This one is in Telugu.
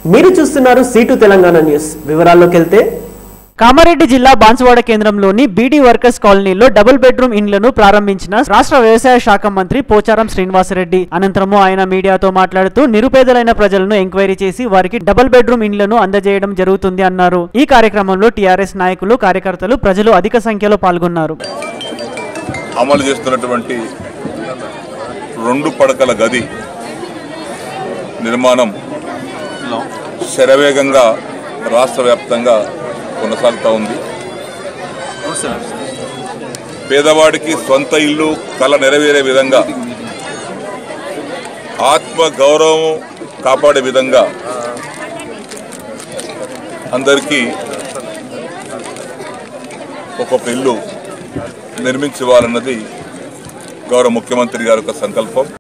మీరు చూస్తున్నారు సీటు తెలంగాణ న్యూస్ వివరాల్లోకి వెళ్తే కామారెడ్డి జిల్లా బాన్సువాడ కేంద్రంలోని బీడీ వర్కర్స్ కాలనీలో డబుల్ బెడ్రూమ్ ఇండ్లను ప్రారంభించిన రాష్ట్ర వ్యవసాయ శాఖ మంత్రి పోచారం శ్రీనివాసరెడ్డి అనంతరము ఆయన మీడియాతో మాట్లాడుతూ నిరుపేదలైన ప్రజలను ఎంక్వైరీ చేసి వారికి డబుల్ బెడ్రూమ్ ఇండ్లను అందజేయడం జరుగుతుంది అన్నారు ఈ కార్యక్రమంలో టీఆర్ఎస్ నాయకులు కార్యకర్తలు ప్రజలు అధిక సంఖ్యలో పాల్గొన్నారు అమలు చేస్తున్నటువంటి రెండు పడకల గది నిర్మాణం శరవేగంగా రాష్ట్ర వ్యాప్తంగా కొనసాగుతూ ఉంది పేదవాడికి సొంత ఇల్లు కళ నెరవేరే విధంగా ఆత్మ గౌరవం కాపాడే విధంగా అందరికీ ఒక్కొక్క ఇల్లు నిర్మించివ్వాలన్నది గౌరవ ముఖ్యమంత్రి గారి యొక్క సంకల్పం